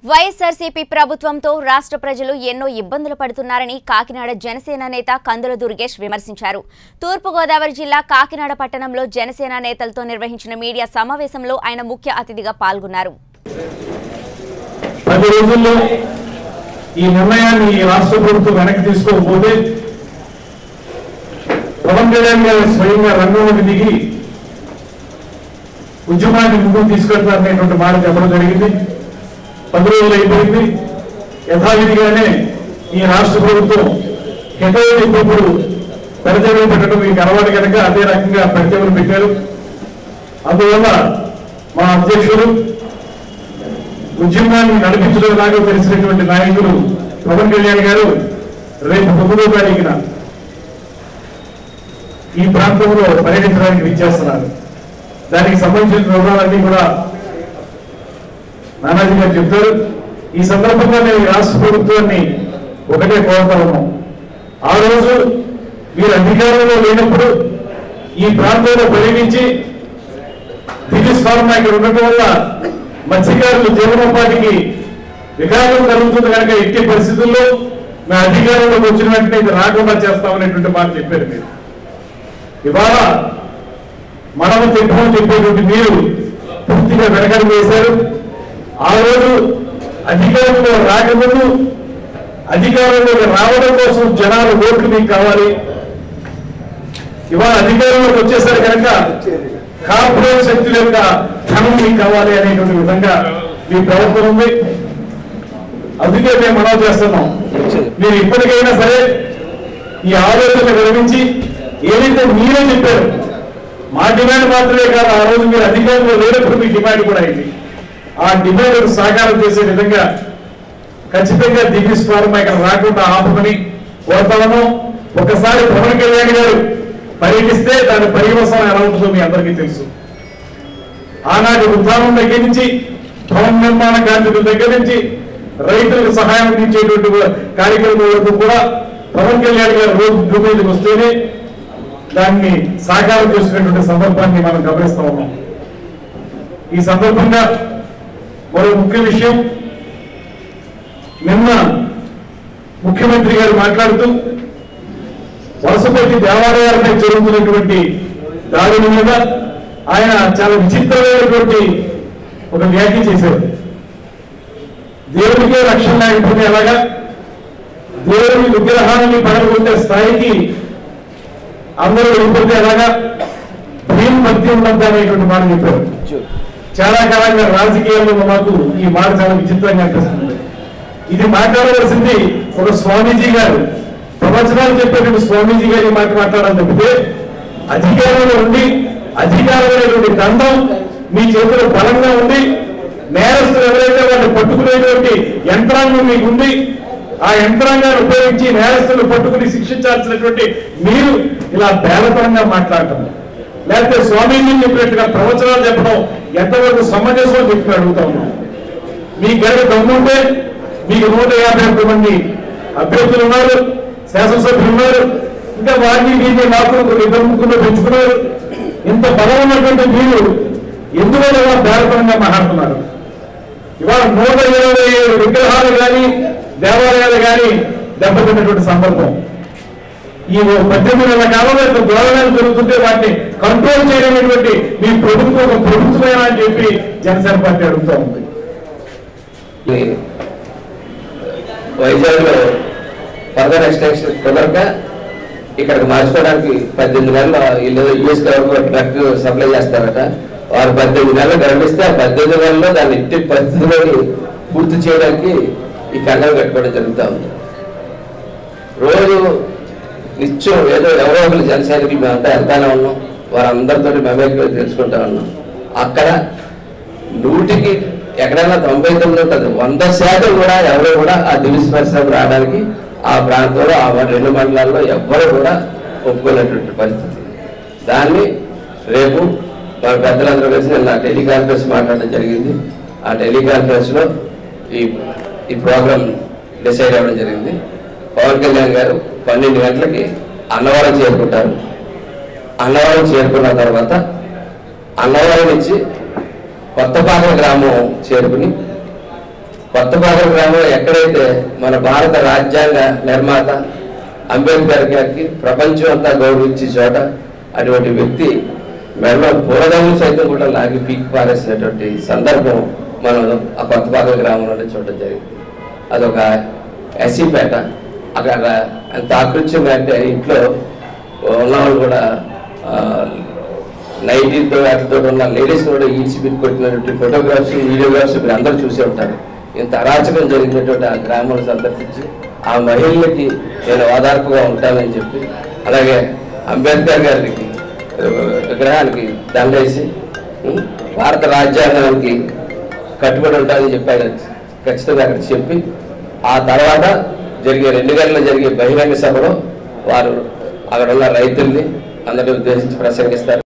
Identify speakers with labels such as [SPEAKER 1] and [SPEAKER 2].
[SPEAKER 1] వైఎస్ఆర్సీపీ ప్రభుత్వంతో రాష్ట్ర ప్రజలు ఎన్నో ఇబ్బందులు పడుతున్నారని కాకినాడ జనసేన నేత కందుల దుర్గేష్ విమర్శించారు తూర్పుగోదావరి జిల్లా కాకినాడ పట్టణంలో జనసేన నేతలతో నిర్వహించిన మీడియా సమావేశంలో ఆయన ముఖ్య అతిథిగా పాల్గొన్నారు
[SPEAKER 2] పది రోజుల్లో ఈ నిర్ణయాన్ని ఈ రాష్ట్ర ప్రభుత్వం వెనక్కి తీసుకోకపోతే పవన్ కళ్యాణ్ గారు స్వయంగా రంగంలోకి దిగి ఉద్యమాన్ని ముందుకు తీసుకెళ్తారనేటువంటి మాట చెప్పడం జరిగింది పది రోజులు అయిపోయింది యథావిధిగానే ఈ రాష్ట్ర ప్రభుత్వం హితవు ఇప్పుడు పరిచయం పెట్టడం మీకు అలవాటు కనుక అదే రకంగా పరిచయం పెట్టారు అందువల్ల మా అధ్యక్షుడు ఉద్యమాన్ని నడిపించడం లాగా తెలిసినటువంటి నాయకులు పవన్ కళ్యాణ్ గారు రేపు తొమ్మిదో తారీఖున ఈ ప్రాంతంలో పర్యటించడానికి విచ్చేస్తున్నారు దానికి సంబంధించిన వివరాలన్నీ కూడా నానాజీ గారు చెప్తారు ఈ సందర్భంగా నేను ఈ రాష్ట్ర ప్రభుత్వాన్ని ఒకటే కోరుతా ఉన్నాం ఆ రోజు మీరు అధికారంలో లేనప్పుడు ఈ ప్రాంతంలో పర్యటించి దిలీప్ ఫార్మా ఇక్కడ ఉండటం వల్ల మత్స్యకారులు జీవనోపాధికి వికారం కలుగుతుంది కనుక ఎట్టి పరిస్థితుల్లో నా అధికారంలోకి వచ్చిన వెంటనే ఇది రాకుండా చేస్తామనేటువంటి మాట చెప్పారు మీరు ఇవాళ మనము చెప్పమని చెప్పేటువంటి మీరు పూర్తిగా వెనకడు వేశారు ఆ రోజు అధికారంలో రాకముందు అధికారంలోకి రావడం కోసం జనాలు ఓట్లు మీకు కావాలి ఇవాళ అధికారంలోకి వచ్చేసరి కనుక కార్పొరేట్ శక్తుల యొక్క ధనం మీకు కావాలి అనేటువంటి విధంగా మీ ప్రవర్తన ఉంది అందుకే మేము మనవి చేస్తున్నాం మీరు ఇప్పటికైనా సరే ఈ ఆలోచన విరమించి ఏదైతే మీరే చెప్పారు మా డిమాండ్ మాత్రమే కాదు ఆ రోజు మీరు అధికారంలో లేనప్పుడు మీ డిమాండ్ కూడా అయింది ఆ డిమాండ్ సాకారం చేసే విధంగా ఖచ్చితంగా దిగ్విస్ ఫార్మా ఇక్కడ రాకుండా ఆపమని కోరుతాము ఒకసారి పవన్ కళ్యాణ్ గారు పర్యటిస్తే దాని పర్యవసనం ఎలా ఉంటుందో మీ అందరికీ తెలుసు ఆనాటి ఉద్దానం దగ్గర నుంచి భవన నిర్మాణ కార్మికుల దగ్గర నుంచి రైతులకు సహాయం అందించేటువంటి కార్యక్రమం వరకు కూడా పవన్ కళ్యాణ్ గారు రోజు భూమి మీదకి వస్తేనే దాన్ని సాకారం చేసినటువంటి సందర్భాన్ని మనం గమనిస్తా ఉన్నాం ఈ సందర్భంగా మరో ముఖ్య విషయం నిన్న ముఖ్యమంత్రి గారు మాట్లాడుతూ వలసపెట్టి దేవాలయాలపై జరుగుతున్నటువంటి దాడుల మీద ఆయన చాలా విచిత్రమైనటువంటి ఒక వ్యాఖ్య చేశారు దేవుడికే రక్షణ లేకపోతే ఎలాగా దేవుడి విగ్రహాన్ని పడగొట్టే స్థాయికి అందరూ వెళ్ళిపోతే ఎలాగా భయం భక్తి ఉండద్దు అనేటువంటి మాట చెప్పారు చాలా కాలంగా రాజకీయాల్లో మాకు ఈ మాట చాలా విచిత్రంగా అనిపిస్తుంది ఇది మాట్లాడవలసింది ఒక స్వామీజీ గారు ప్రవచనాలు చెప్పేటువంటి స్వామీజీ గారి మాట మాట్లాడాలని తప్పితే అధికారంలో ఉండి అధికారమైనటువంటి దండం మీ చేతిలో బలంగా ఉంది నేరస్తులు ఎవరైతే వాళ్ళు పట్టుకునేటువంటి యంత్రాంగం మీకు ఉంది ఆ యంత్రాంగాన్ని ఉపయోగించి నేరస్తులు పట్టుకుని శిక్షించాల్సినటువంటి మీరు ఇలా బేలతనంగా మాట్లాడటం లేకపోతే స్వామీజీ చెప్పినట్టుగా ప్రవచనాలు చెప్పడం ఎంతవరకు సమంజసం చెప్పి అడుగుతా ఉన్నాం మీ గనక దమ్ముంటే మీకు నూట యాభై ఒక్క మంది అభ్యర్థులు ఉన్నారు శాసనసభ్యులు ఉన్నారు ఇంకా వారిని వీరిని మార్కులు కొన్ని ఇద్దరు ముగ్గురు పెంచుకున్నారు ఇంత బలం ఉన్నటువంటి మీరు ఎందువల్ల ఇలా బేరతనంగా మాట్లాడుతున్నారు ఇవాళ నూట ఇరవై ఏడు విగ్రహాలు కానీ దేవాలయాలు కానీ దెబ్బతిన్నటువంటి సందర్భం ఈ ఓ పద్దెనిమిది నెలల కాలంలో ఇంత దూరాలు జరుగుతుంటే వాటిని కంట్రోల్ చేయలేనటువంటి మీ ప్రభుత్వం ఒక ప్రభుత్వమేనా అని చెప్పి జనసేన పార్టీ అడుగుతా ఉంది
[SPEAKER 3] వైజాగ్లో ఫర్దర్ ఎక్స్టెన్షన్ కుదరక ఇక్కడికి మార్చుకోవడానికి పద్దెనిమిది నెలలు వీళ్ళు యూఎస్ గవర్నమెంట్ డ్రగ్ సప్లై చేస్తారట వారు పద్దెనిమిది నెలలు గర్భిస్తే ఆ పద్దెనిమిది నెలల్లో దాన్ని ఇట్టి పరిస్థితుల్లోని పూర్తి చేయడానికి ఈ కండలు కట్టుకోవడం జరుగుతూ ఉంది రోజు నిత్యం ఏదో ఎవరో ఒకరు జనసైనికులు మేమంతా వెళ్తానే ఉన్నాం వారందరితో మమేకం తెలుసుకుంటా ఉన్నాం అక్కడ నూటికి ఎక్కడైనా తొంభై తొమ్మిది ఉంటుంది వంద శాతం కూడా ఎవరు కూడా ఆ దివిస్ పరిశ్రమ రావడానికి ఆ ప్రాంతంలో ఆ రెండు మండలాల్లో ఎవ్వరు కూడా ఒప్పుకునేటువంటి పరిస్థితి దాన్ని రేపు మన పెద్దలందరూ కలిసి నిన్న టెలికాన్ఫరెన్స్ మాట్లాడడం జరిగింది ఆ టెలికాన్ఫరెన్స్లో ఈ ఈ ప్రోగ్రామ్ డిసైడ్ అవ్వడం జరిగింది పవన్ కళ్యాణ్ గారు పన్నెండు గంటలకి అన్నవరం చేరుకుంటారు అన్నవరం చేరుకున్న తర్వాత అన్నవరం నుంచి కొత్తపాలెం గ్రామం చేరుకుని కొత్తపాలెం గ్రామం ఎక్కడైతే మన భారత రాజ్యాంగ నిర్మాత అంబేద్కర్ గారికి ప్రపంచం అంతా గౌరవించే చోట అటువంటి వ్యక్తి మెడలో పూలదమ్ములు సైతం కూడా లాగి పీకి పారేసినటువంటి సందర్భం మనం ఆ కొత్తపాలెం గ్రామంలోనే చూడడం జరిగింది అదొక ఎస్సీపేట అక్కడ ఎంత ఆకృత్యంగా అంటే ఇంట్లో ఉన్నవాళ్ళు కూడా ఆ, నైటీతో వాటితో ఉన్న లేడీస్ కూడా ఈడ్చి పెట్టి కొట్టినటువంటి ఫోటోగ్రాఫ్స్ వీడియోగ్రాఫ్స్ మీరు అందరూ చూసే ఉంటారు ఇంత అరాచకం జరిగినటువంటి ఆ గ్రామాలను సందర్శించి ఆ మహిళలకి నేను ఓదార్పుగా ఉంటానని చెప్పి అలాగే అంబేద్కర్ గారికి ఆ, విగ్రహానికి దండేసి ఉం, భారత రాజ్యాంగానికి కట్టుబడి ఉంటానని చెప్పి ఆయన ఖచ్చితంగా అక్కడ చెప్పి ఆ తర్వాత జరిగే రెండు గంటల జరిగే బహిరంగ సభలో వారు అక్కడ ఉన్న రైతుల్ని అందరినీ ఉద్దేశించి ప్రసంగిస్తారు